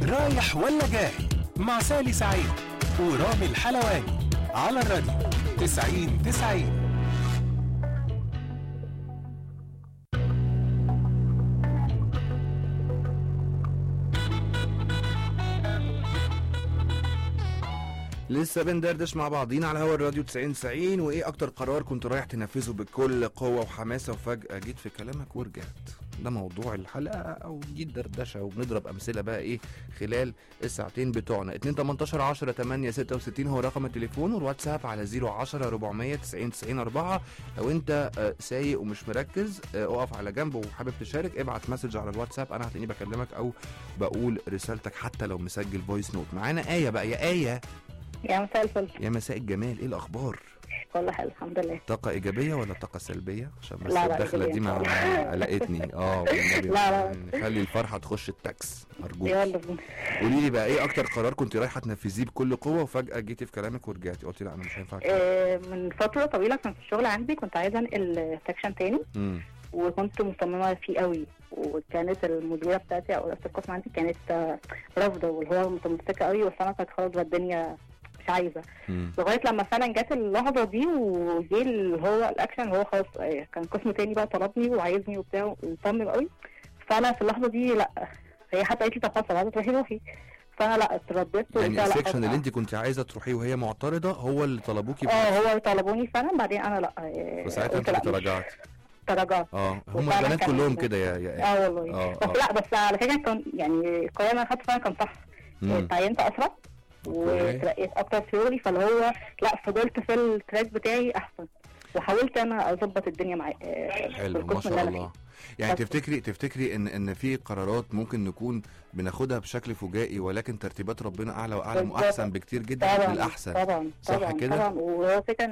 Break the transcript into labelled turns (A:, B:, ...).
A: رايح ولا جاي مع سالي سعيد ورامي الحلواني على الراديو 90 90
B: لسه بندردش مع بعضينا على هوا الراديو 90 90 وايه اكتر قرار كنت رايح تنفذه بكل قوه وحماسه وفجاه جيت في كلامك ورجعت ده موضوع الحلقه او جيت دردشه وبنضرب امثله بقى ايه خلال الساعتين بتوعنا 2 18 10 8 66 هو رقم التليفون والواتساب على 010 400 90 90 4 لو انت آه، سايق ومش مركز آه، اقف على جنب وحابب تشارك ابعت مسج على الواتساب انا هتلاقيني بكلمك او بقول رسالتك حتى لو مسجل فويس نوت معانا ايه بقى يا ايه
C: يا مساء الفل
B: يا مساء الجمال ايه الاخبار
C: كله حلو الحمد لله
B: طاقه ايجابيه ولا طاقه سلبيه عشان بس
C: لا، لا،
B: الدخله دي
C: إيجابية
B: ما
C: إن
B: قلقتني اه والنبي
C: لا، لا.
B: نخلي الفرحه تخش التاكس ارجوك
C: يلا بينا
B: قولي لي بقى ايه اكتر قرار كنت رايحه تنفذيه بكل قوه وفجاه جيتي في كلامك ورجعتي قلتي لا انا مش هينفع كده
C: آه، من فترة طويلة كان في الشغل عندي كنت عايزة انقل سكشن تاني
B: امم
C: وكنت مصممة فيه قوي وكانت المديرة بتاعتي او رئيسة القسم عندي كانت آه، رافضة واللي هو متمسكة قوي بس انا كانت خلاص بقى الدنيا مش عايزة
B: امم
C: لغاية لما فعلا جت اللحظة دي وجه اللي هو الاكشن هو خلاص آه، كان قسم تاني بقى طلبني وعايزني وبتاع ومصمم قوي فانا في اللحظة دي لا هي حتى قالت لي طب خلاص لو عايزة تروحي روحي فانا لا اترددت وقلت
B: يعني
C: لها لا
B: السكشن
C: خلاص
B: اللي انت كنت عايزه تروحيه وهي معترضه هو اللي طلبوكي بيه.
C: اه هو طلبوني فعلا بعدين انا لا آه،
B: وساعتها
C: قلت
B: انت
C: لا، مش-
B: تراجعت
C: تراجعت
B: اه هم
C: وفعلا
B: البنات
C: كان-
B: كلهم كده يا يا ايه
C: اه والله
B: اه
C: بس
B: اه
C: لا بس على فكره كان يعني القرار اللي انا خدته فعلا كان صح
B: مم.
C: اتعينت اسرع وترقيت اكتر في شغلي فاللي هو لا فضلت في التراك بتاعي احسن وحاولت انا اظبط الدنيا معايا آه، في
B: حلو ما
C: القسم
B: شاء
C: اللي أنا
B: الله يعني
C: بس.
B: تفتكري تفتكري ان ان في قرارات ممكن نكون بناخدها بشكل فجائي ولكن ترتيبات ربنا اعلى واعلم
C: بالظبط.
B: واحسن بكتير
C: فيه.
B: جدا من
C: طبعا
B: الاحسن
C: طبعا
B: صح
C: طبعا
B: كده؟
C: طبعا وهو فكره